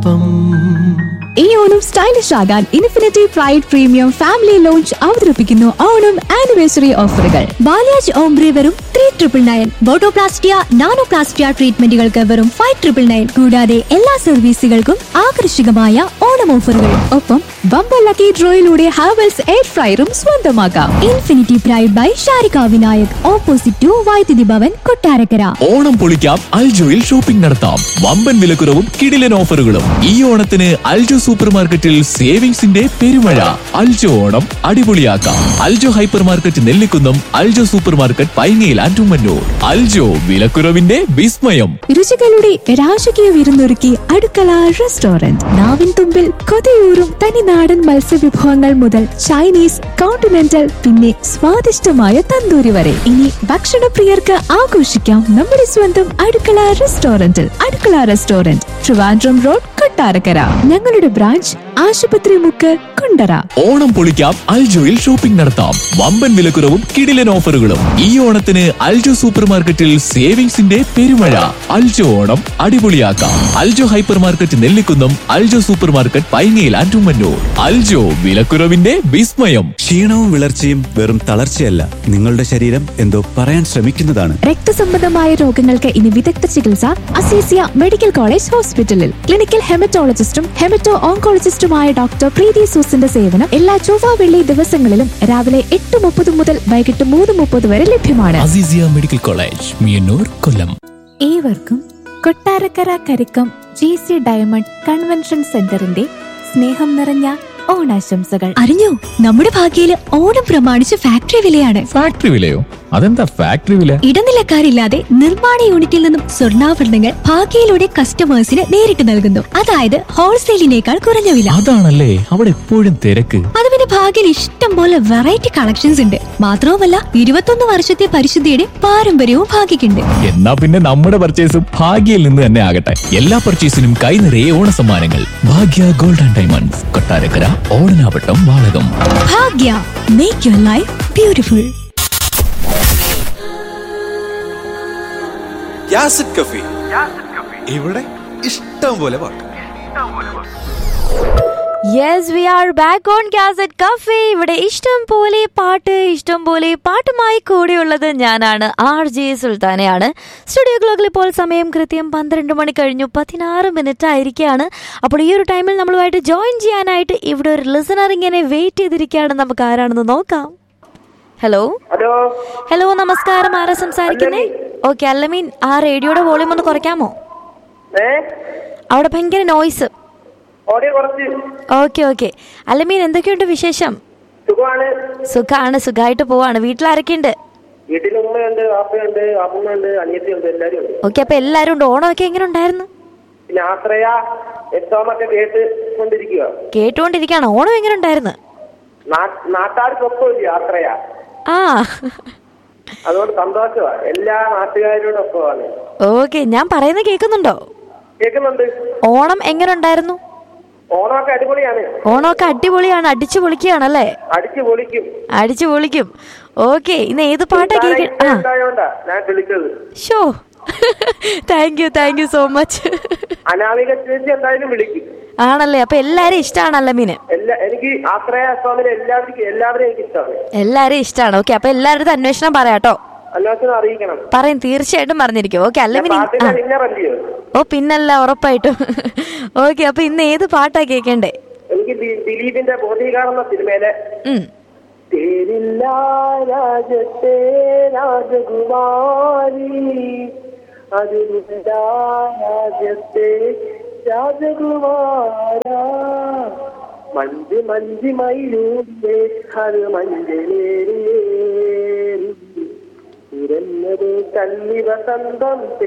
ഒപ്പം ഈ ഓണം സ്റ്റൈലിഷ് ആകാൻ Infinity Pride premium family lounge അവതരിപ്പിക്കുന്നു ഓണം ആനിവേഴ്സറി ഓഫറുകൾ ബാലാജ് ഓംബ്രി വെറും three triple nine botoplastia nanoplastia ട്രീറ്റ്മെന്റുകൾക്ക് വെറും ഫൈവ് ട്രിപ്പിൾ നയൻ കൂടാതെ എല്ലാ സർവീസുകൾക്കും ആകർഷകമായ ഓണം ഓഫറുകൾ ഒപ്പം ബമ്പർ ലക്കി ഡ്രോയിലൂടെ ഹാവൽസ് എയർ ഫ്രയറും സ്വന്തമാക്കാം Infinity Pride by Sharika Vinayak opposite to Vaidyuthi Bhavan Kottarakkara Onam പൊളിക്കാം അൽജോയിൽ ഷോപ്പിംഗ് നടത്താം വമ്പൻ വിലക്കുറവും കിടിലൻ ഓഫറുകളും ഈ ഓണത്തിന് അൽജോ സൂപ്പർ മാർക്കറ്റിൽ സേവിങ്സിന്റെ പെരുമഴ അൽജോ ഓണം അടിപൊളിയാക്കാം Aljo hyper market Nellikunnam Aljo super market പൈങ്ങയിൽ ആൻഡുമന്നൂർ അൽജോ വിലക്കുറവിന്റെ വിസ്മയം രുചികളുടെ രാജകീയ വിരുന്നൊരുക്കി അടുക്കള റെസ്റ്റോറന്റ് നാവിൻ തുമ്പിൽ കൊതിയൂറും തനിനാടൻ മത്സ്യവിഭവങ്ങൾ മുതൽ ചൈനീസ് കോണ്ടിനെന്റൽ പിന്നെ സ്വാദിഷ്ടമായ തന്തൂരി വരെ ഇനി ഭക്ഷണപ്രിയർക്ക് ആഘോഷിക്കാം നമ്മുടെ സ്വന്തം അടുക്കള റെസ്റ്റോറന്റിൽ അടുക്കള റെസ്റ്റോറന്റ് ട്രിവാൻഡ്രം റോഡ് കൊട്ടാരക്കര ഞങ്ങളുടെ ബ്രാഞ്ച് ആശുപത്രി മുക്ക് കുണ്ടറ ഓണം പൊളിക്കാം അൽജോയിൽ ഷോപ്പിംഗ് നടത്താം വമ്പൻ വിലക്കുറവും കിടിലൻ ഓഫറുകളും ഈ ഓണത്തിന് അൽജോ സൂപ്പർ മാർക്കറ്റിൽ സേവിങ്സിന്റെ പെരുമഴ അൽജോ ഓണം അടിപൊളിയാക്കാം Aljo hyper market Nellikunnam Aljo super market പൈങ്ങയിൽ ആൻഡുമന്നൂർ അൽജോ വിലക്കുറവിന്റെ വിസ്മയം ക്ഷീണവും വിളർച്ചയും വെറും തളർച്ചയല്ല നിങ്ങളുടെ ശരീരം എന്തോ പറയാൻ ശ്രമിക്കുന്നതാണ് രക്തസംബന്ധമായ രോഗങ്ങൾക്ക് ഇനി വിദഗ്ധ ചികിത്സ അസീസിയ മെഡിക്കൽ കോളേജ് ഹോസ്പിറ്റലിൽ ക്ലിനിക്കൽ ഹെമറ്റോളജിസ്റ്റും ഹെമറ്റോ ഓങ്കോളജിസ്റ്റുമായ ഡോക്ടർ പ്രീതി സൂസിന്റെ സേവനം എല്ലാ ചൊവ്വ വെള്ളി ദിവസങ്ങളിലും രാവിലെ എട്ട് മുപ്പത് മുതൽ വൈകിട്ട് മൂന്ന് മുപ്പത് വരെ ലഭ്യമാണ് അസീസിയ മെഡിക്കൽ കോളേജ് മിയന്നൂർ കൊല്ലം ഏവർക്കും Kottarakkara Karikkam G C diamond convention സെന്ററിന്റെ സ്നേഹം നിറഞ്ഞ ഓണാശംസകൾ അറിഞ്ഞോ നമ്മുടെ ഭാഗ്യയില് ഓണം പ്രമാണിച്ച് ഫാക്ടറി വിലയാണ് ഫാക്ടറി വിലയോ അതെന്താ ഫാക്ടറി വില ഇടനിലക്കാരില്ലാതെ നിർമ്മാണ യൂണിറ്റിൽ നിന്നും സ്വർണ്ണാഭരണങ്ങൾ ഭാഗ്യയിലൂടെ കസ്റ്റമേഴ്സിന് നേരിട്ട് നൽകുന്നു അതായത് ഹോൾസെയിലിനേക്കാൾ കുറഞ്ഞ വില അതാണല്ലേ അവിടെ എപ്പോഴും തിരക്ക് അത് പിന്നെ ഭാഗ്യയിൽ ഇഷ്ടം പോലെ വെറൈറ്റി കളക്ഷൻസ് ഉണ്ട് മാത്രവുമല്ല ഇരുപത്തൊന്ന് വർഷത്തെ പരിശുദ്ധിയുടെ പാരമ്പര്യവും ഭാഗ്യക്കുണ്ട് എന്നാ പിന്നെ നമ്മുടെ പർച്ചേസും ഭാഗ്യയിൽ നിന്ന് തന്നെ ആകട്ടെ എല്ലാ പർച്ചേസിനും കൈ നിറയെ ഓണ സമ്മാനങ്ങൾ Bhagya gold and diamonds Kottarakkara Odanavattom Valakam Bhagya make your life beautiful യാസിഡ് കഫി ഇവിടെ ഇഷ്ടം പോലെ പാട്ട് yes we are back on cassette cafe ഇവിടെ ഇഷ്ടം പോലെ പാട്ട് ഇഷ്ടം പോലെ പാട്ടുമായി കൂടെയുള്ളത് ഞാനാണ് ആർ ജെ സുൽത്താനയാണ് സ്റ്റുഡിയോ ക്ലോക്കിൽ ഇപ്പോൾ സമയം കൃത്യം പന്ത്രണ്ട് മണി കഴിഞ്ഞു പതിനാറ് മിനിറ്റ് ആയിരിക്കുകയാണ് അപ്പോൾ ഈ ഒരു ടൈമിൽ നമ്മളുമായിട്ട് ജോയിൻ ചെയ്യാനായിട്ട് ഇവിടെ ഒരു ലിസണർ ഇങ്ങനെ വെയിറ്റ് ചെയ്തിരിക്കുകയാണ് നമുക്ക് ആരാണെന്ന് നോക്കാം ഹലോ ഹലോ ഹലോ നമസ്കാരം ആരാ സംസാരിക്കുന്നേ ഓക്കെ അല്ലമീൻ ആ റേഡിയോയുടെ വോളിയം ഒന്ന് കുറയ്ക്കാമോ ഏ അവിടെ ഭയങ്കര നോയ്സ് ഓഡിയോ കുറച്ച് ഓക്കെ ഓക്കെ അല്ലമീൻ എന്തൊക്കെയുണ്ട് വിശേഷം സുഖമാണ് സുഖാണ് സുഖമായിട്ട് പോവാണ് വീട്ടിലാരൊക്കെയുണ്ട് വീട്ടിൽ ഉമ്മയുണ്ട് വാപ്പയുണ്ട് അമ്മയുണ്ട് അനിയത്തിയുണ്ട് എല്ലാരും ഉണ്ട് ഓക്കെ അപ്പൊ എല്ലാരും ഉണ്ട് ഓണമൊക്കെ എങ്ങനെ ഉണ്ടായിരുന്നു പിന്നെ ആശ്രയ എക്സാം ഒക്കെ കേട്ട് കൊണ്ടിരിക്കുക കേട്ടുകൊണ്ടിരിക്കുകയാണ് ഓണം എങ്ങനെ ഉണ്ടായിരുന്നു നാട്ടാർക്കൊപ്പമില്ല ആശ്രയ ആ അതുകൊണ്ട് സന്തോഷമാണ് എല്ലാ നാട്ടുകാരോടും ഒപ്പമാണ് ഓക്കെ ഞാൻ പറയുന്നത് കേൾക്കുന്നുണ്ടോ കേൾക്കുന്നുണ്ട് ഓണം എങ്ങനെ ഉണ്ടായിരുന്നു ഓണമൊക്കെ അടിപൊളിയാണ് ഓണമൊക്കെ അടിപൊളിയാണ് അടിച്ചു പൊളിക്കുകയാണല്ലേ അടിച്ചു പൊളിക്കും അടിച്ചു പൊളിക്കും ഓക്കെ ഇന്ന് ഏത് പാട്ടാ കേൾക്ക ആ ഉണ്ടായോണ്ടാ ഞാൻ വിളിച്ചത് ഷോ thank you thank you so much Anamika ചേച്ചി എന്തായാലും വിളിക്കും ആണല്ലേ അപ്പൊ എല്ലാരും ഇഷ്ടമാണല്ലോ മീന് എല്ലാ എനിക്ക് ആശ്രയ സ്വാമിനെ എല്ലാവർക്കും എല്ലാവരെയും എനിക്ക് ഇഷ്ടമാണ് എല്ലാരും ഇഷ്ടമാണ് ഓക്കെ അപ്പൊ എല്ലാവരുടെ അന്വേഷണം പറയാട്ടോ അല്ലാത്തിനും അറിയിക്കണം പറയും തീർച്ചയായിട്ടും പറഞ്ഞിരിക്കും ഓക്കെ അല്ല മീൻ പാട്ടിന്റെ വിന്നർ അല്ലയോ ഓ പിന്നല്ല ഉറപ്പായിട്ടും ഓക്കെ അപ്പൊ ഇന്ന് ഏത് പാട്ടാ കേൾക്കണ്ടേ എനിക്ക് ദി- ദിലീപിന്റെ ബോധീകാരം എന്ന സിനിമയിലെ ഉം തേരില്ല രാജത്തെ രാജകുമാരി അതിരുണ്ട രാജത്തെ രാജകുമാര മഞ്ച് മഞ്ച് മയിലൂടെ അത് മഞ്ചലേറി തുരന്നത് കന്നി വസന്തം